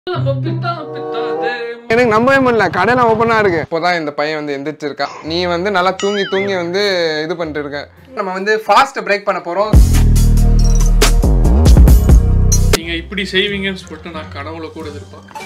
எனக்கு நம்பவே முடியல கடையில ஓப்பனா இருக்கு இப்போதான் இந்த பையன் வந்து எந்திரிச்சிருக்கான் நீ வந்து நல்லா தூங்கி தூங்கி வந்து இது பண்ணிட்டு இருக்க நம்ம வந்து ஃபாஸ்ட் பிரேக் பண்ண போறோம் நீங்க இப்படி செய்வீங்கன்னு சொல்லிட்டு நான் கனவுல கூட எதிர்பார்க்கல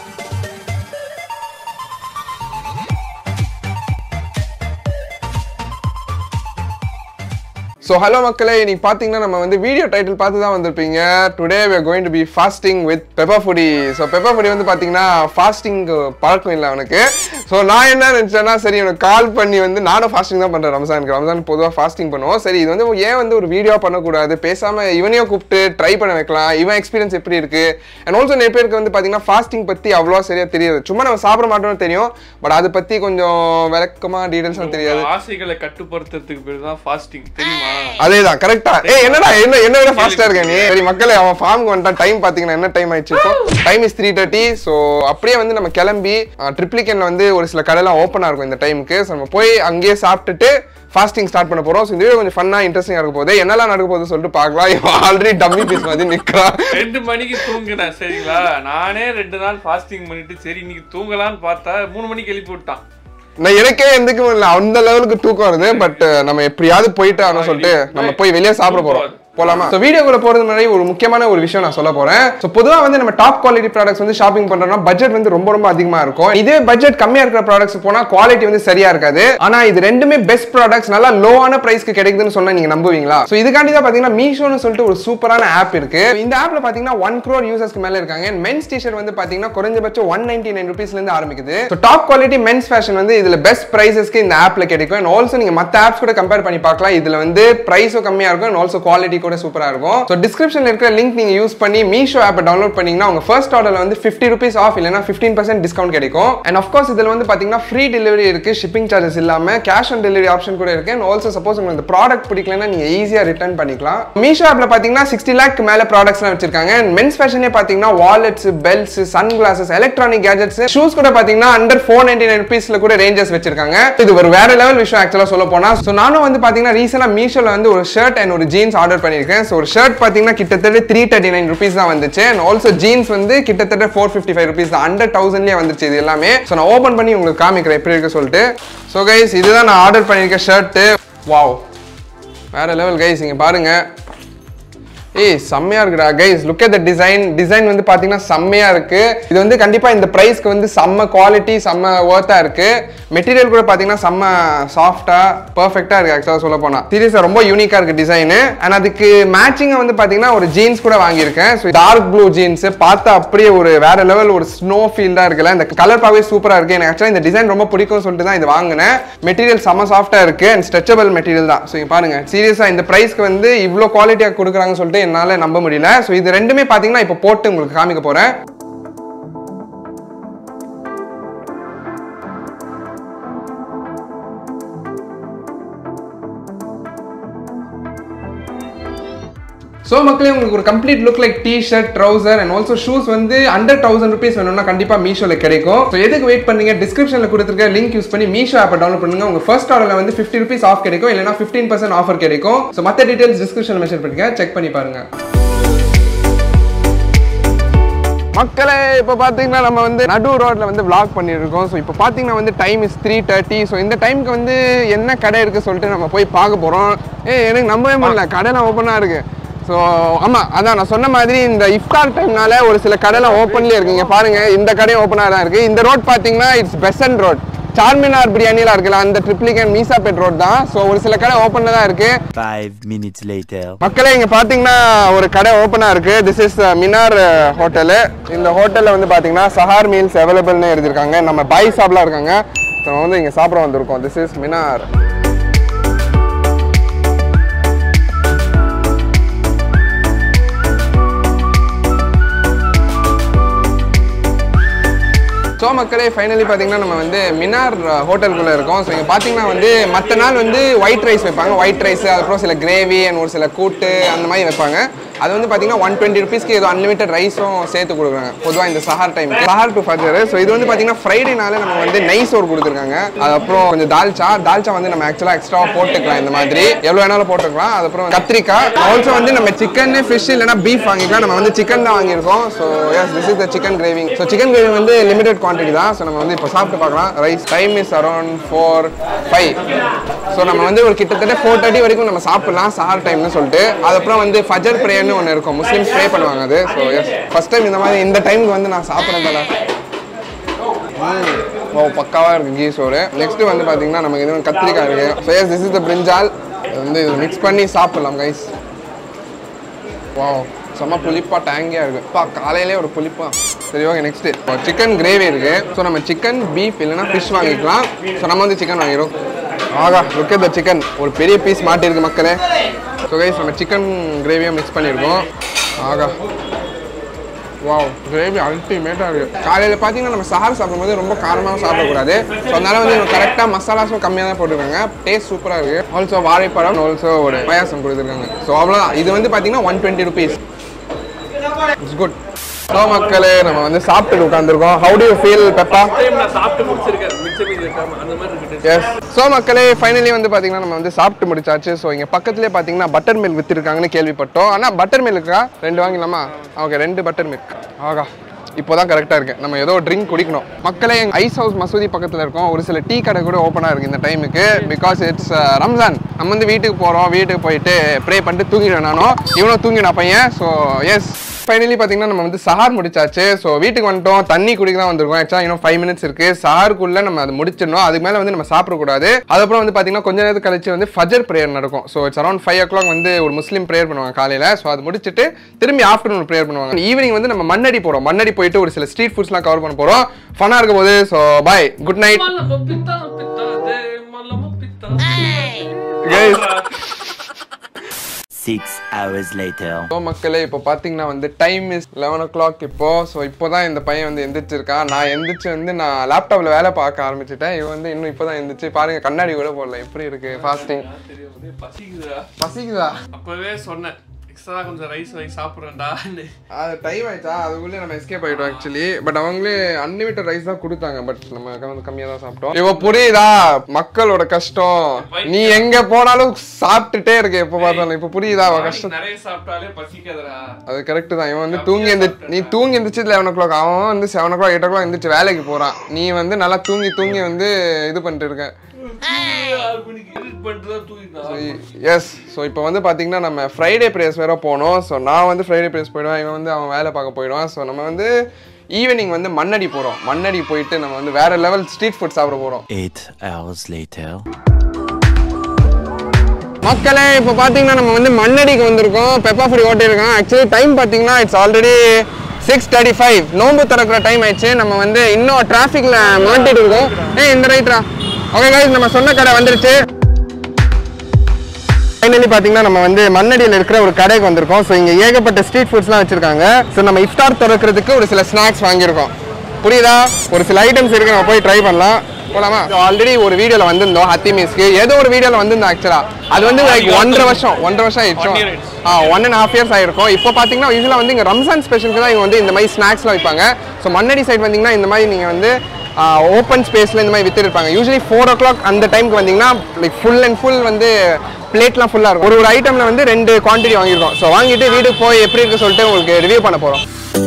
ஸோ ஹலோ மக்களே இன்னைக்கு பார்த்தீங்கன்னா நம்ம வந்து வீடியோ டைட்டில் பார்த்து தான் வந்திருப்பீங்க today we are going to be fasting with pepper foodie so pepper foodie வந்து பார்த்தீங்கன்னா ஃபாஸ்டிங் பழக்கம் இல்லை அவனுக்கு ஸோ நான் என்ன நினச்சேன்னா சரி எனக்கு கால் பண்ணி வந்து நானும் ஃபாஸ்டிங் தான் பண்ணுறேன் ரம்ஜானுக்கு ரம்ஜான் பொதுவாக ஃபாஸ்டிங் பண்ணுவோம் சரி இது வந்து ஏன் வந்து ஒரு வீடியோ பண்ணக்கூடாது பேசாமல் இவனையும் கூப்பிட்டு ட்ரை பண்ண வைக்கலாம் இவன் எக்ஸ்பீரியன்ஸ் எப்படி இருக்கு அண்ட் ஆல்சோ நிறைய பேருக்கு வந்து பார்த்தீங்கன்னா ஃபாஸ்டிங் பற்றி அவ்வளோ சரியாக தெரியாது சும்மா நம்ம சாப்பிட மாட்டோம்னு தெரியும் பட் அதை பற்றி கொஞ்சம் விளக்கமாக டீட்டெயில்ஸ்லாம் தெரியாது உங்க ஆசைகளை கட்டுப்படுத்துறதுக்கு பேர் தான் ஃபாஸ்டிங் தெரியுமா அதேதான் கரெக்டா ஏய் என்னடா என்ன என்ன விட ஃபாஸ்டா இருக்க நீ சரி மக்களே அவன் ஃபார்முக்கு வந்துட்டான் டைம் பாத்தீங்கன்னா என்ன டைம் ஆயிடுச்சு இப்போ time is three thirty so அப்படியே வந்து நம்ம கிளம்பி ட்ரிப்ளிகன்ல வந்து ஒரு சில கடைலாம் ஓப்பனா இருக்கும் இந்த டைமுக்கு ஸோ நம்ம போய் அங்கேயே சாப்பிட்டுட்டு ஃபாஸ்டிங் ஸ்டார்ட் பண்ண போறோம் ஸோ இந்த வீடியோ கொஞ்சம் ஃபன்னா இன்ட்ரெஸ்டிங்கா இருக்க போகுது என்னெல்லாம் நடக்க போகுது சொல்லிட்டு பார்க்கலாம் இவன் ஆல்ரெடி டம்மி பீஸ் மாதிரி நிக்கிறான் ரெண்டு மணிக்கு தூங்குனேன் சரிங்களா நானே ரெண்டு நாள் ஃபாஸ்டிங் பண்ணிட்டு சரி இன்னைக்கு தூங்கலாம்னு பார்த்தா மூணு மணிக்கு எழுப்பி விட்டான் நான் எனக்கே எந்துக்க முடியல அந்த லெவலுக்கு தூக்கம் வருது பட் நம்ம எப்படியாவது போயிட்டு ஆகணும் சொல்லிட்டு நம்ம போய் வெளியே சாப்பிட போறோம் போலாமா ஸோ வீடியோக்குள்ள போறது முன்னாடி ஒரு முக்கியமான ஒரு விஷயம் நான் சொல்ல போறேன் ஸோ பொதுவாக வந்து நம்ம டாப் குவாலிட்டி ப்ராடக்ட்ஸ் வந்து ஷாப்பிங் பண்றோம்னா பட்ஜெட் வந்து ரொம்ப ரொம்ப அதிகமா இருக்கும் இதே பட்ஜெட் கம்மியா இருக்கிற ப்ராடக்ட்ஸ் போனா குவாலிட்டி வந்து சரியா இருக்காது ஆனா இது ரெண்டுமே பெஸ்ட் ப்ராடக்ட்ஸ் நல்லா லோவான பிரைஸ்க்கு கிடைக்குதுன்னு சொன்னா நீங்க நம்புவீங்களா ஸோ இதுக்காண்டி தான் பாத்தீங்கன்னா மீஷோன்னு சொல்லிட்டு ஒரு சூப்பரான ஆப் இருக்கு இந்த ஆப்ல பாத்தீங்கன்னா ஒன் க்ரோர் யூசர்ஸ்க்கு மேல இருக்காங்க மென்ஸ் டிஷர்ட் வந்து பாத்தீங்கன்னா குறைஞ்சபட்சம் ஒன் நைன்டி நைன் ருபீஸ்ல இருந்து ஆரம்பிக்குது so top quality men's fashion வந்து இதுல பெஸ்ட் பிரைசஸ்க்கு இந்த ஆப்ல கிடைக்கும் அண்ட் ஆல்சோ நீங்க மத்த ஆப்ஸ் கூட கம்பேர் பண்ணி பார்க்கலாம் இதுல வந்து பிரைஸும் கம்மியா இருக்கும் அண்ட் ஆல்சோ குவாலிட்டி கூட சூப்பரா இருக்கும் ஸோ டிஸ்கிரிப்ஷன்ல இருக்கிற லிங்க் நீங்க யூஸ் பண்ணி மீஷோ ஆப்பை டவுன்லோட் பண்ணீங்கன்னா உங்க ஃபர்ஸ்ட் ஆர்டர்ல வந்து ஃபிஃப்டி ருபீஸ் ஆஃப் இல்லைனா ஃபிஃப்டீன் பர்சன்ட் டிஸ்கவுண்ட் கிடைக்கும் அண்ட் ஆஃப்கோர்ஸ் இதுல வந்து பாத்தீங்கன்னா ஃப்ரீ டெலிவரி இருக்கு ஷிப்பிங் சார்ஜஸ் இல்லாம கேஷ் ஆன் டெலிவரி ஆப்ஷன் கூட இருக்கு அண்ட் ஆல்சோ சப்போஸ் உங்களுக்கு இந்த ப்ராடக்ட் பிடிக்கலன்னா நீங்க ஈஸியா ரிட்டர்ன் பண்ணிக்கலாம் மீஷோ ஆப்ல பாத்தீங்கன்னா சிக்ஸ்டி லேக் மேல ப்ராடக்ட்ஸ்லாம் வச்சிருக்காங்க அண்ட் மென்ஸ் ஃபேஷனே பாத்தீங்கன்னா wallets belts sunglasses electronic gadgets shoes கூட பாத்தீங்கன்னா அண்டர் ஃபோர் நைன்டி நைன் ருபீஸ்ல கூட ரேஞ்சஸ் வச்சிருக்காங்க இது ஒரு வேற லெவல் விஷயம் ஆக்சுவலா சொல்ல போனா ஸோ நானும் வந்து பாத்தீங்கன்னா ரீசெண்டா மீஷோல வந்து ஒரு ஷர்ட் அண்ட் ஒரு ஜீன்ஸ் ஆர்டர் பண்ணிருக்கேன் ஸோ ஒரு ஷர்ட் பாத்தீங்கன்னா கிட்டத்தட்ட த்ரீ தேர்ட்டி நைன் ருபீஸ் தான் வந்துச்சு அண்ட் ஆல்சோ ஜீன்ஸ் வந்து கிட்டத்தட்ட ஃபோர் ஃபிஃப்டி ஃபைவ் ருபீஸ் தான் அண்டர் தௌசண்ட்லேயே வந்துச்சு இது எல்லாமே ஸோ நான் ஓப்பன் பண்ணி உங்களுக்கு காமிக்கிறேன் எப்படி இருக்கு சொல்லிட்டு ஸோ கைஸ் இதுதான் நான் ஆர்டர் பண்ணியிருக்க ஷர்ட்டு வாவ் வேற லெவல் கைஸ் இங்க பாருங்க ஏய் செம்மையா இருக்குடா guys look at the design design வந்து பாத்தீங்கன்னா செம்மையா இருக்கு இது வந்து கண்டிப்பா இந்த பிரைஸ்க்கு வந்து செம்ம குவாலிட்டி செம்ம ஒர்த்தா இருக்கு மெட்டீரியல் கூட பாத்தீங்கன்னா செம்ம சாஃப்டா பெர்ஃபெக்ட்டா இருக்கு ஆக்சுவலா சொல்ல போனா சீரியஸா ரொம்ப யூனிக்கா இருக்கு டிசைன் அண்ட் அதுக்கு மேட்சிங்கா வந்து பாத்தீங்கன்னா ஒரு ஜீன்ஸ் கூட வாங்கியிருக்கேன் ஸோ டார்க் ப்ளூ ஜீன்ஸ் பார்த்தா அப்படியே ஒரு வேற லெவல் ஒரு ஸ்னோ ஃபீல்டா இருக்குல்ல இந்த கலர் பார்க்கவே சூப்பரா இருக்கு எனக்கு ஆக்சுவலா இந்த டிசைன் ரொம்ப பிடிக்கும் சொல்லிட்டு தான் இது வாங்கினேன் மெட்டீரியல் செம்ம சாஃப்டா இருக்கு அண்ட் ஸ்ட்ரெச்சபிள் மெட்டீரியல் தான் ஸோ பாருங்க சீரியஸா இந்த பிரைஸ்க்கு வந்து இவ்வளோ குவாலிட்டியா கொடுக்குறாங்கன்னு சொல்லிட்டு என்னால நம்ப முடியல ஸோ இது ரெண்டுமே பாத்தீங்கன்னா இப்போ போட்டு உங்களுக்கு காமிக்க போறேன் ஸோ மக்களே உங்களுக்கு ஒரு complete look like T shirt trouser and also shoes வந்து அண்டர் தௌசண்ட் ருபீஸ் வேணும்னா கண்டிப்பாக மீஷோவில் கிடைக்கும் ஸோ எதுக்கு வெயிட் பண்ணீங்க டிஸ்கிரிப்ஷனில் கொடுத்துருக்க லிங்க் யூஸ் பண்ணி மீஷோ ஆப்பை டவுன்லோட் பண்ணுங்க உங்க ஃபர்ஸ்ட் ஆர்டரில் வந்து ஃபிஃப்டி ருபீஸ் ஆஃப் கிடைக்கும் இல்லைனா ஃபிஃப்டீன் பர்சன்ட் ஆஃபர் கிடைக்கும் ஸோ மற்ற டீடைல்ஸ் டிஸ்கிரிப்ஷனில் மென்ஷன் பண்ணிக்க செக் பண்ணி பாருங்க மக்களே இப்போ பார்த்தீங்கன்னா நம்ம வந்து நடு ரோட்ல வந்து vlog பண்ணிட்டு இருக்கோம் ஸோ இப்போ பார்த்தீங்கன்னா வந்து time is three thirty so இந்த டைமுக்கு வந்து என்ன கடை இருக்கு சொல்லிட்டு நம்ம போய் பார்க்க போகிறோம் ஏ எனக்கு நம்பவே முடியல கடைலாம் ஓப்பனாக இருக்கு ஸோ ஆமாம் அதான் நான் சொன்ன மாதிரி இந்த இஃப்தார் டைம்னால ஒரு சில கடைலாம் ஓப்பன்லேயே இருக்குங்க பாருங்க இந்த கடையும் ஓப்பனாக தான் இருக்கு இந்த ரோட் பார்த்தீங்கன்னா இட்ஸ் பெசன்ட் ரோட் சார்மினார் பிரியாணிலாம் இருக்குல்ல அந்த ட்ரிப்ளிகன் மீசாபேட் ரோட் தான் ஸோ ஒரு சில கடை ஓப்பனில் தான் இருக்கு Five minutes later. மக்களே இங்க பாத்தீங்கன்னா ஒரு கடை ஓப்பனா இருக்கு திஸ் இஸ் மினார் ஹோட்டலு இந்த ஹோட்டல்ல வந்து பாத்தீங்கன்னா சஹார் மீல்ஸ் அவைலபிள்னு எழுதியிருக்காங்க நம்ம பாய் சாப்லாம் இருக்காங்க So, நம்ம வந்து இங்க சாப்பிட வந்திருக்கோம் திஸ் இஸ் மினார் ஸோ மக்களே ஃபைனலி பார்த்தீங்கன்னா நம்ம வந்து மினார் ஹோட்டலுக்குள்ளே இருக்கோம் ஸோ இங்கே பார்த்தீங்கன்னா வந்து மற்ற நாள் வந்து ஒயிட் ரைஸ் வைப்பாங்க ஒயிட் ரைஸ் அதுக்கப்புறம் சில கிரேவி அண்ட் ஒரு சில கூட்டு அந்த மாதிரி வைப்பாங்க அது வந்து பார்த்தீங்கன்னா ஒன் டுவெண்ட்டி ருபீஸ்க்கு ஏதோ அன்லிமிட்டட் ரைஸும் சேர்த்து கொடுக்குறாங்க பொதுவாக இந்த சஹார் டைம் சஹார் டு ஃபஜர் ஸோ இது வந்து பார்த்தீங்கன்னா ஃப்ரைடேனால நம்ம வந்து நைஸ் சோறு கொடுத்துருக்காங்க அதுக்கப்புறம் கொஞ்சம் தால்ச்சா தால்ச்சா வந்து நம்ம ஆக்சுவலாக எக்ஸ்ட்ராவாக போட்டுக்கலாம் இந்த மாதிரி எவ்வளோ வேணாலும் போட்டுக்கலாம் அதுக்கப்புறம் கத்திரிக்காய் ஆல்சோ வந்து நம்ம சிக்கன் ஃபிஷ் இல்லைனா பீஃப் வாங்கிக்கலாம் நம்ம வந்து சிக்கன் தான் வாங்கியிருக்கோம் so yes this is the chicken craving so chicken gravy வந்து லிமிடெட் குவான்டிட்டி தான் ஸோ நம்ம வந்து இப்போ சாப்பிட்டு பார்க்கலாம் rice time is around four five so நம்ம வந்து ஒரு கிட்டத்தட்ட ஃபோர் தேர்ட்டி வரைக்கும் நம்ம சாப்பிடலாம் சார் டைம்னு சொல்லிட்டு அதுக்கப்புறம் வந்து ஃபஜர் ப்ரேயர்னு ஒன்று இருக்கும் முஸ்லீம்ஸ் ப்ரே பண்ணுவாங்க அது ஸோ எஸ் ஃபர்ஸ்ட் டைம் இந்த மாதிரி இந்த டைமுக்கு வந்து நான் சாப்பிட்றதால ஓ பக்காவாக இருக்குது கீ சோறு நெக்ஸ்ட் வந்து பார்த்தீங்கன்னா நமக்கு இது கத்திரிக்காய் இருக்கு so yes this is the brinjal இது வந்து இது மிக்ஸ் பண்ணி சாப்பிடலாம் கைஸ் வாவ் செம்ம புளிப்பா டேங்கியா இருக்கு பா காலையிலே ஒரு புளிப்பா சரி ஓகே நெக்ஸ்ட் சிக்கன் கிரேவி இருக்கு ஸோ நம்ம சிக்கன் பீஃப் இல்லைன்னா ஃபிஷ் வாங்கிக்கலாம் ஸோ நம்ம வந்து சிக்கன் வாங்கிடும் ஆகா லுக் த சிக்கன் ஒரு பெரிய பீஸ் மாட்டிருக்கு மக்களே ஸோ கைஸ் நம்ம சிக்கன் கிரேவியும் மிக்ஸ் பண்ணியிருக்கோம் ஆகா வாவ் கிரேவி அல்டிமேட்டாக இருக்குது காலையில் பார்த்தீங்கன்னா நம்ம சஹார் சாப்பிடும்போது ரொம்ப காரமாக சாப்பிடக்கூடாது ஸோ அதனால வந்து கரெக்டாக மசாலாஸும் கம்மியாக தான் போட்டிருக்காங்க டேஸ்ட் சூப்பராக இருக்குது ஆல்சோ வாழைப்பழம் ஆல்சோ ஒரு பாயாசம் கொடுத்துருக்காங்க ஸோ அவ்வளோதான் இது வந்து பார்த்தீங்கன்னா one twenty rupees it's good so மக்களே நம்ம வந்து சாப்பிட்டு உட்காந்துருக்கோம் how do you feel pepper time நான் சாப்பிட்டு முடிச்சிருக்கேன் மிச்சம் மீதி வைக்காம அந்த மாதிரி இருக்கு எஸ் ஸோ மக்களே ஃபைனலி வந்து பார்த்தீங்கன்னா நம்ம வந்து சாப்பிட்டு முடிச்சாச்சு ஸோ இங்கே பக்கத்துலேயே பார்த்தீங்கன்னா பட்டர் மில்க் விற்றுருக்காங்கன்னு கேள்விப்பட்டோம் ஆனால் பட்டர் மில்க்கா ரெண்டு வாங்கிடலாமா ஓகே ரெண்டு பட்டர் மில்க் ஆகா இப்போதான் கரெக்டாக இருக்கு நம்ம ஏதோ ட்ரிங்க் குடிக்கணும் மக்களே ஐஸ் ஹவுஸ் மசூதி பக்கத்தில் இருக்கோம் ஒரு சில டீ கடை கூட ஓப்பனாக இருக்கு இந்த டைமுக்கு பிகாஸ் இட்ஸ் ரம்ஜான் நம்ம வந்து வீட்டுக்கு போகிறோம் வீட்டுக்கு போயிட்டு ப்ரே பண்ணிட்டு தூங்கிடுவேன் நானும் இவனும் தூங்கினா பையன் ஸோ எஸ் ஃபைனலி பார்த்தீங்கன்னா நம்ம வந்து சஹார் முடிச்சாச்சு ஸோ வீட்டுக்கு வந்துட்டோம் தண்ணி குடிக்க தான் வந்திருக்கோம் ஆக்சுவலாக இன்னும் ஃபைவ் மினிட்ஸ் இருக்கு சஹாருக்குள்ள நம்ம அதை முடிச்சிடணும் அதுக்கு மேலே வந்து நம்ம சாப்பிடக்கூடாது அதுக்கப்புறம் வந்து பார்த்தீங்கன்னா கொஞ்ச நேரத்துக்கு கழிச்சு வந்து ஃபஜர் ப்ரேயர் நடக்கும் so it's around five o'clock வந்து ஒரு முஸ்லீம் ப்ரேயர் பண்ணுவாங்க காலையில் ஸோ அது முடிச்சுட்டு திரும்பி ஆஃப்டர்நூன் ப்ரேயர் பண்ணுவாங்க ஈவினிங் வந்து நம்ம மண்ணடி போகிறோம் மண்ணடி போயிட்டு ஒரு சில ஸ்ட்ரீட் ஃபுட்ஸ்லாம் கவர் பண்ண போகிறோம் ஃபன்னாக இருக்கும் போது ஸோ பாய் குட் நைட் மலம பித்தா பித்தா தே மலம பித்தா Guys. Six hours later. So மக்களே இப்போ பார்த்தீங்கன்னா வந்து time is eleven o'clock இப்போ ஸோ இப்போ தான் இந்த பையன் வந்து எந்திரிச்சிருக்கான் நான் எந்திரிச்சு வந்து நான் லேப்டாப்பில் வேலை பார்க்க ஆரம்பிச்சிட்டேன் இவன் வந்து இன்னும் இப்போ தான் எந்திரிச்சு பாருங்க கண்ணாடி கூட போடல எப்படி இருக்கு ஃபாஸ்டிங் தெரியும் அப்படியே பசிக்குதுடா பசிக்குதா அப்பவே சொன்னேன் எக்ஸ்ட்ரா கொஞ்சம் ரைஸ் வாங்கி சாப்பிட்றேன்டான்னு அது டைம் ஆயிடுச்சா அதுக்குள்ளே நம்ம எஸ்கேப் ஆகிட்டோம் ஆக்சுவலி பட் அவங்களே அன்லிமிட்டட் ரைஸ் தான் கொடுத்தாங்க பட் நம்ம வந்து கம்மியாக தான் சாப்பிட்டோம் இப்போ புரியுதா மக்களோட கஷ்டம் நீ எங்க போனாலும் சாப்பிட்டுட்டே இருக்க எப்போ பார்த்தாலும் இப்போ புரியுதா அவன் கஷ்டம் நிறைய சாப்பிட்டாலே பசிக்காதடா அது கரெக்ட் தான் இவன் வந்து தூங்கி எந்த நீ தூங்கி எந்திரிச்சு லெவன் ஓ கிளாக் அவன் வந்து seven o'clock eight o'clock எந்திரிச்சு வேலைக்கு போறான் நீ வந்து நல்லா தூங்கி தூங்கி வந்து இது பண்ணிட்டு இருக்க ஆறு மணிக்கு edit பண்ணிட்டு தான் தூங்கிட்டான் எஸ் ஸோ இப்போ வந்து பார்த்தீங்கன்னா நம்ம ஃப்ரைடே ப்ரேஸ் வேற போனோம் ஸோ நான் வந்து ஃப்ரைடே ப்ரேஸ் போயிடுவேன் இவன் வந்து அவன் வேலை பார்க்க போயிடுவான் ஸோ நம்ம வந்து ஈவினிங் வந்து மண்ணடி போகிறோம் மண்ணடி போயிட்டு நம்ம வந்து வேற லெவல் ஸ்ட்ரீட் ஃபுட் சாப்பிட போகிறோம் Eight hours later. மக்களே இப்போ பார்த்தீங்கன்னா நம்ம வந்து மண்ணடிக்கு வந்திருக்கோம் பெப்பா ஃபுடி ஓட்டியிருக்கோம் ஆக்சுவலி டைம் பார்த்தீங்கன்னா it's already six thirty five நோம்பு திறக்கிற டைம் ஆயிடுச்சு நம்ம வந்து இன்னும் டிராஃபிக்கில் மாட்டிட்டு இருக்கோம் ஏய் இந்த ரைட்ரா ஓகே guys நம்ம சொன்ன கடை வந்துருச்சு ஃபைனலி பார்த்தீங்கன்னா நம்ம வந்து மண்ணடியில் இருக்கிற ஒரு கடைக்கு வந்திருக்கோம் ஸோ இங்கே ஏகப்பட்ட ஸ்ட்ரீட் ஃபுட்ஸ்லாம் வச்சிருக்காங்க ஸோ நம்ம இஃப்தார் திறக்கிறதுக்கு ஒரு சில ஸ்நாக்ஸ் வாங்கியிருக்கோம் புரியுதா ஒரு சில ஐட்டம்ஸ் இருக்கு நம்ம போய் ட்ரை பண்ணலாம் போலாமா ஆல்ரெடி ஒரு வீடியோல வந்திருந்தோம் ஹத்தி மிஸ்க்கு ஏதோ ஒரு வீடியோல வந்திருந்தோம் ஆக்சுவலா அது வந்து லைக் ஒன்றரை வருஷம் ஒன்றரை வருஷம் ஆயிடுச்சு One year ஆயிடுச்சு. ஆ ஒன் அண்ட் ஹாஃப் இயர்ஸ் ஆயிருக்கும் இப்போ பார்த்தீங்கன்னா யூஸ்வலாக வந்து இங்கே ரம்ஜான் ஸ்பெஷலுக்கு தான் இவங்க வந்து இந்த மாதிரி ஸ்நாக்ஸ்லாம் வைப்பாங்க ஸோ மண்ணடி சைடு வந்தீங்கன்னா இந்த மாதிரி நீங்கள் வந்து ஓப்பன் ஸ்பேஸில் இந்த மாதிரி வித்துருப்பாங்க யூஸ்வலி ஃபோர் ஓ கிளாக் அந்த டைமுக்கு வந்தீங்கன்னா லைக் ஃபுல் அண்ட் ஃபுல் வந்து பிளேட்லாம் ஃபுல்லாக இருக்கும் ஒரு ஒரு ஐட்டமில் வந்து ரெண்டு குவான்டிட்டி வாங்கியிருக்கோம் ஸோ வாங்கிட்டு வீட்டுக்கு போய் எப்படி இருக்கு சொல்லிட்டு உங்களுக்கு ரிவ்யூ பண்ண போகிறோம்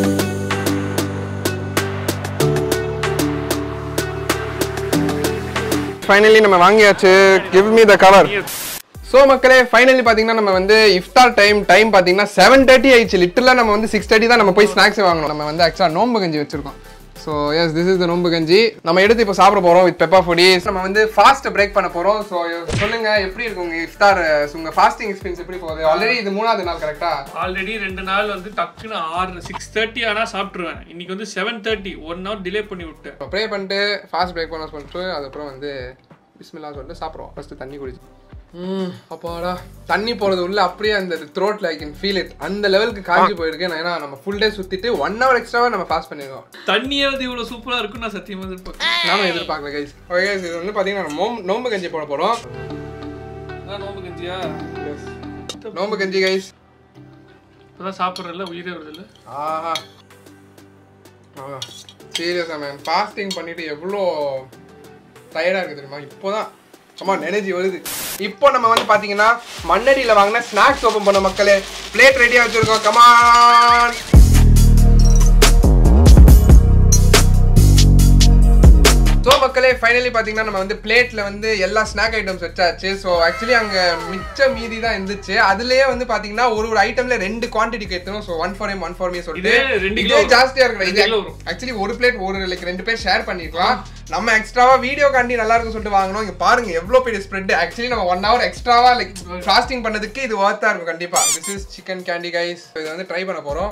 ஃபைனலி நம்ம வாங்கியாச்சு give me the cover so மக்களே ஃபைனலி பார்த்தீங்கன்னா நம்ம வந்து இஃப்தார் டைம் டைம் பார்த்தீங்கன்னா செவன் தேர்ட்டி ஆயிடுச்சு லிட்டரலாக நம்ம வந்து சிக்ஸ் தேர்ட்டி தான் நம்ம போய் ஸ்நாக்ஸ் வாங்கணும் நம்ம வந்து ஆக்சுவலாக நோம்பு கஞ்சி வச்சிருக்கோம் so yes this is the nombu kanji நம்ம எடுத்து இப்போ சாப்பிட போகிறோம் வித் பெப்பா ஃபுடிஸ் நம்ம வந்து ஃபாஸ்ட் பிரேக் பண்ண போகிறோம் ஸோ சொல்லுங்க எப்படி இருக்கு உங்க இஃப்தார் உங்க ஃபாஸ்டிங் எக்ஸ்பீரியன்ஸ் எப்படி போகுது ஆல்ரெடி இது மூணாவது நாள் கரெக்டா ஆல்ரெடி ரெண்டு நாள் வந்து டக்குன்னு ஆறு சிக்ஸ் தேர்ட்டி ஆனால் சாப்பிட்ருவேன் இன்னைக்கு வந்து seven thirty one hour delay பண்ணி விட்டேன் இப்போ ப்ரே பண்ணிட்டு ஃபாஸ்ட் பிரேக் பண்ண சொல்லிட்டு அதுக்கப்புறம் வந்து பிஸ்மில்லா சொல்லிட்டு சாப்பிடுவோம் ஃபர்ஸ்ட் தண்ணி குடிச்சு ம் அப்பாடா தண்ணி போறது உள்ள அப்படியே அந்த த்ரோட்ல ஐ கேன் ஃபீல் இட் அந்த லெவலுக்கு காஞ்சி போயிருக்கு ஏன்னா நம்ம ஃபுல் டே சுத்திட்டு ஒன் ஹவர் எக்ஸ்ட்ராவா நம்ம பாஸ் பண்ணிருக்கோம் தண்ணியாவது இவ்வளோ சூப்பராக இருக்குன்னு நான் சத்தியமாக எதிர்பார்க்கேன் நானும் எதிர்பார்க்கல கைஸ் ஓகே guys, இது வந்து பாத்தீங்கன்னா நோம்பு நோம்பு கஞ்சி போட போறோம் அதான் நோம்பு கஞ்சியா நோம்பு கஞ்சி கைஸ் இப்பதான் சாப்பிட்றல உயிரே வருது இல்ல ஆஹா ஆஹா சீரியஸா மேம் ஃபாஸ்டிங் பண்ணிட்டு எவ்வளோ டயர்டாக இருக்கு தெரியுமா இப்போதான் சும்மா எனர்ஜி வருது இப்போ நம்ம வந்து பாத்தீங்கன்னா மண்ணடியில் வாங்கின ஸ்நாக்ஸ் ஓப்பன் பண்ண மக்களே பிளேட் ரெடியாக வச்சிருக்கோம் கமான் ஸோ மக்களே ஃபைனலி பார்த்தீங்கன்னா நம்ம வந்து பிளேட்டில் வந்து எல்லா ஸ்நாக் ஐட்டம்ஸ் வச்சாச்சு ஸோ ஆக்சுவலி அங்கே மிச்ச மீதி தான் இருந்துச்சு அதுலயே வந்து பார்த்தீங்கன்னா ஒரு ஒரு ஐட்டம்ல ரெண்டு குவான்டிட்டி கேட்கணும் so one for him one for me சொல்லிட்டு இதே ரெண்டு இதே கிலோ ஜாஸ்தியா இருக்கு ரெண்டு இது கிலோ வரும். ஆக்சுவலி ஒரு பிளேட் ஒரு லைக் ரெண்டு பேர் ஷேர் பண்ணிக்கலாம் நம்ம எக்ஸ்ட்ராவா வீடியோ காண்டி நல்லா இருக்கும் சொல்லிட்டு வாங்கணும் இங்க பாருங்க எவ்வளவு பெரிய ஸ்ப்ரெட் ஆக்சுவலி நம்ம ஒன் ஹவர் எக்ஸ்ட்ராவா லைக் ஃபாஸ்டிங் பண்ணதுக்கு இது ஒர்த்தா இருக்கும் கண்டிப்பா this is chicken candy guys இதை வந்து ட்ரை பண்ண போறோம்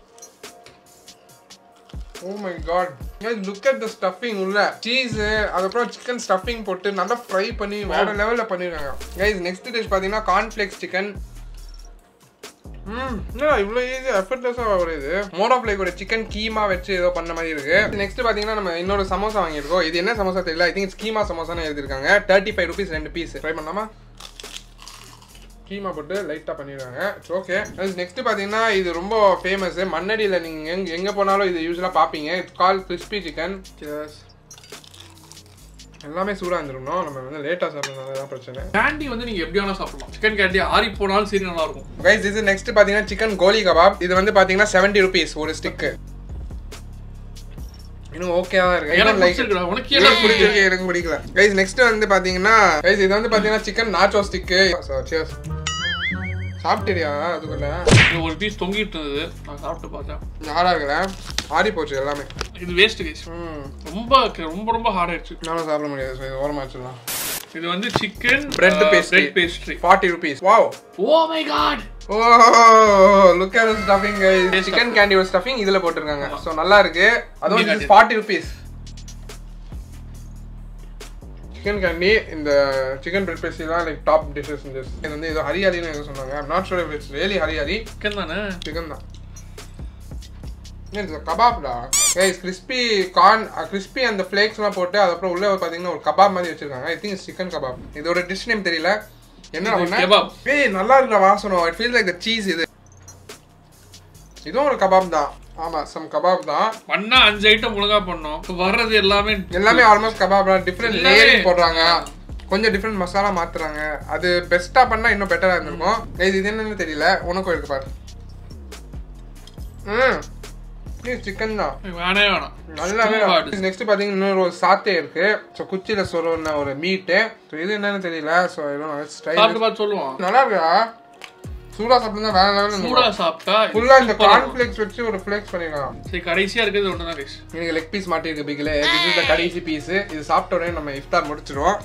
oh my God look at the stuffing உள்ள சீஸ் அதுக்கப்புறம் சிக்கன் ஸ்டஃபிங் போட்டு நல்லா ஃப்ரை பண்ணி வேற லெவல்ல பண்ணிருக்காங்க கைஸ் நெக்ஸ்ட் டிஷ் பாத்தீங்கன்னா கார்ன்ஃபிளேக்ஸ் சிக்கன் ம் என்ன இவ்வளோ ஈஸி எஃபர்ட்லெஸ்ஸாக வருது மோட் ஆஃப் லைக் ஒரு சிக்கன் கீமா வச்சு ஏதோ பண்ண மாதிரி இருக்கு நெக்ஸ்ட் பார்த்தீங்கன்னா நம்ம இன்னொரு சமோசா வாங்கியிருக்கோம் இது என்ன சமோசா தெரியல ஐ திங்க் கீமா சமோசான்னு எழுதிருக்காங்க தேர்ட்டி ஃபைவ் ருபீஸ் ரெண்டு பீஸ் ட்ரை பண்ணலாமா கீமா போட்டு லைட்டாக பண்ணிடுறாங்க ஓகே நெக்ஸ்ட் பார்த்தீங்கன்னா இது ரொம்ப ஃபேமஸ் மண்ணடியில் நீங்கள் எங்க எங்கே போனாலும் இது யூஸ்வலாக பார்ப்பீங்க இட்ஸ் கால் கிறிஸ்பி சிக்கன் எல்லாமே சூடாக இருந்துருக்கணும் நம்ம வந்து லேட்டாக சாப்பிட்றதுனால தான் பிரச்சனை கேண்டி வந்து நீங்க எப்படி வேணா சாப்பிடலாம் சிக்கன் கேண்டி ஆறி போனாலும் சரி நல்லா இருக்கும் கைஸ் இது நெக்ஸ்ட் பாத்தீங்கன்னா சிக்கன் கோலி கபாப் இது வந்து பாத்தீங்கன்னா 70 ருபீஸ் ஒரு ஸ்டிக் இன்னும் ஓகேவா இருக்கு எனக்கு இன்னும் like- பிடிச்சிருக்குடா உனக்கு எனக்கு எல்லாம் பிடிக்கும் பிடிச்சிருக்கு எனக்கு பிடிக்கல கைஸ் நெக்ஸ்ட் வந்து பாத்தீங்கன்னா கைஸ் இது வந்து பாத்தீங்கன்னா சிக்கன் நாச்சோ ஸ்டிக் சியர்ஸ் சாப்பிட்டியா அதுக்குள்ள இது ஒரு பீஸ் தொங்கிட்டு இருந்தது நான் சாப்பிட்டு பார்த்தேன் ஹார்டா இருக்கல ஆடி போச்சு எல்லாமே இது வேஸ்ட் கைஸ் ம் ரொம்ப ரொம்ப ரொம்ப ஹார்ட் ஆயிடுச்சு நானும் சாப்பிட முடியாது ஸோ இது ஓரமா வச்சிடலாம் இது வந்து chicken Bread pastry. Bread pastry forty rupees wow oh my God oh look at stuffing chicken கேண்டியோட ஸ்டஃபிங் இதுல போட்டிருக்காங்க ஸோ நல்லா இருக்கு அதுவும் Indian forty rupees chicken candy இந்த சிக்கன் பிரெட் பேஸ்ட்ரி தான் லைக் டாப் டிஷஸ் இந்த இது வந்து ஏதோ ஹரியாலின்னு ஏதோ சொன்னாங்க I'm not sure it's really hariyali chicken தானே சிக்கன் தான் இது கபாப்டா கைஸ் கிறிஸ்பி கார்ன் கிறிஸ்பி அந்த ஃப்ளேக்ஸ்லாம் போட்டு அதுக்கப்புறம் உள்ள பார்த்தீங்கன்னா ஒரு கபாப் மாதிரி வச்சிருக்காங்க ஐ திங்க் சிக்கன் கபாப் இதோட டிஷ் நேம் தெரியல என்ன இது பண்ண kebab. ஏய் நல்லா இருக்கிற வாசனம் it feel like the cheese இது இதுவும் ஒரு கபாப் தான் ஆமா சம் கபாப் தான் பண்ணா அஞ்சு ஐட்டம் ஒழுங்கா பண்ணோம் இப்ப வர்றது எல்லாமே எல்லாமே ஆல்மோஸ்ட் கபாப் தான் டிஃப்ரெண்ட் எல்லாமே- லேயரிங் போடுறாங்க கொஞ்சம் டிஃப்ரெண்ட் மசாலா மாத்துறாங்க அது பெஸ்ட்டா பண்ணா இன்னும் பெட்டரா இருந்திருக்கும் இது இது என்னன்னு தெரியல உனக்கும் இருக்கு பாரு ம் இது சிக்கன் தான் வேணே வேணாம் நல்லாவே Too hard. நெக்ஸ்ட் பாத்தீங்கன்னா இன்னொரு ஒரு சாத்தே இருக்கு ஸோ குச்சியில சொருன ஒரு மீட்டு ஸோ இது என்னன்னு தெரியல ஸோ ஸ்டைல் சாப்பிட்டு பார்த்து சொல்லுவோம் நல்லா இருக்கா சூடா சாப்பிட்டு வேற லெவலில் சூடா சாப்பிட்டா ஃபுல்லா இந்த super ஆ இருக்கும். கார்ன்ஃபிளேக்ஸ் வச்சு ஒரு ஃபிளேக்ஸ் பண்ணிடலாம் சரி கடைசியா இருக்கிறது ஒண்ணுதான் கைஸ் எனக்கு லெக் பீஸ் மாட்டிருக்கு பிகில திஸ் இஸ் த கடைசி பீஸ் இது சாப்பிட்ட உடனே நம்ம இஃப்தார் முடிச்சிடுவோம்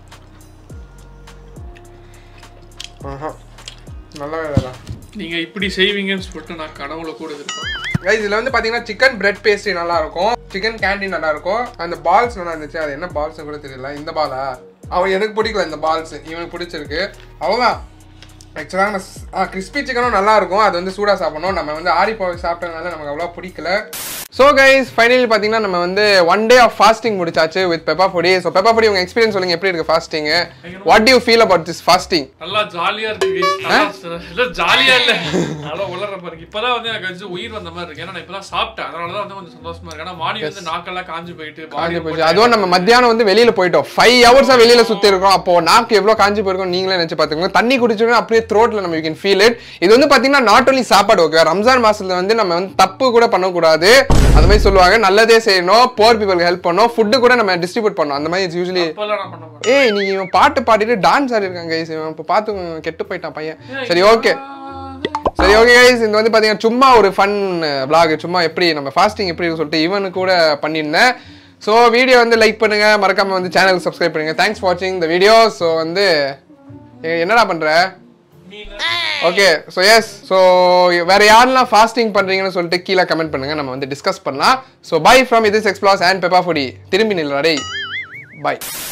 ஆஹா நல்லாவே இல்லை நீங்க இப்படி செய்வீங்கன்னு சொல்லிட்டு நான் கனவுல கூட இருக்கேன் கைஸ் இதுல வந்து பாத்தீங்கன்னா சிக்கன் பிரெட் பேஸ்ட்ரி நல்லா இருக்கும் சிக்கன் கேண்டி நல்லா இருக்கும் அந்த பால்ஸ் நல்லா இருந்துச்சு அது என்ன பால்ஸ் கூட தெரியல இந்த பாலா அவன் எனக்கு பிடிக்கல இந்த பால்ஸ் இவனுக்கு பிடிச்சிருக்கு அவ்வளோதான் ஆக்சுவலாக நான் கிறிஸ்பி சிக்கனும் நல்லா இருக்கும் அது வந்து சூடாக சாப்பிடணும் நம்ம வந்து ஆடி போய் சாப்பிட்டதுனால நமக்கு அவ்வளோ பிடிக்கல ஸோ கைஸ் ஃபைனலி பார்த்தீங்கன்னா நம்ம வந்து ஒன் டே ஆஃப் ஃபாஸ்டிங் முடிச்சாச்சு with Peppa Foodie so Peppa Foodie உங்கள் எக்ஸ்பீரியன்ஸ் சொல்லுங்க எப்படி இருக்கு fasting what you feel about this fasting நல்லா ஜாலியா இருக்கு guys. நல்லா இல்ல ஜாலியா இல்ல நல்லா உளற பாருங்க இப்பதான் வந்து எனக்கு வந்து உயிர் வந்த மாதிரி இருக்கு ஏன்னா நான் இப்பதான் சாப்பிட்டேன் அதனாலதான் வந்து கொஞ்சம் சந்தோஷமா இருக்கு ஏன்னா மாடி வந்து நாக்கெல்லாம் காஞ்சு போயிட்டு காஞ்சி body போச்சு அதுவும் நம்ம மத்தியானம் வந்து வெளியில போயிட்டோம் ஃபைவ் ஹவர்ஸா வெளியில சுத்தி இருக்கோம் அப்போ நாக்கு எவ்வளவு காஞ்சி போயிருக்கும் நீங்களே நினைச்சு பாத்துக்கோங்க தண்ணி குடிச்சோன்னா அப்படியே த்ரோட்ல நம்ம யூ கேன் ஃபீல் இட் இது வந்து பாத்தீங்கன்னா நாட் only சாப்பாடு ஓகே ரம்ஜான் மாசத்துல வந்து நம்ம வந்து தப்பு கூட பண்ணக்கூடாது அது மாதிரி சொல்லுவாங்க நல்லதே செய்யணும் போர் பீப்புளுக்கு ஹெல்ப் பண்ணணும் ஃபுட்டு கூட நம்ம டிஸ்ட்ரிபியூட் பண்ணணும் அந்த மாதிரி இட்ஸ் யூஸ்வலி இப்பெல்லாம் நான் பண்ண மாட்டேன் ஏய் நீங்க இவன் பாட்டு பாடிட்டு டான்ஸ் ஆடி இருக்காங்க guys. இவன் இப்போ பார்த்து கெட்டு போயிட்டான் பையன் சரி ஓகே சரி ஓகே கைஸ் இது வந்து பாத்தீங்கன்னா சும்மா ஒரு ஃபன் vlog சும்மா எப்படி நம்ம ஃபாஸ்டிங் எப்படி இருக்குன்னு சொல்லிட்டு இவனு கூட பண்ணியிருந்தேன் ஸோ வீடியோ வந்து லைக் பண்ணுங்க மறக்காம வந்து சேனல் சப்ஸ்கிரைப் பண்ணுங்க தேங்க்ஸ் ஃபார் வாட்சிங் த வீடியோ ஸோ வந்து ஏ, என்னடா பண்ற ஓகே ஸோ எஸ் ஸோ வேற யாரெல்லாம் ஃபாஸ்டிங் பண்றீங்கன்னு சொல்லிட்டு கீழே கமெண்ட் பண்ணுங்க நம்ம வந்து டிஸ்கஸ் பண்ணலாம் ஸோ பை ஃப்ரம் இது எக்ஸ்ப்ளாஸ் அண்ட் பெப்பா ஃபுடி திரும்பி நில்லடே பை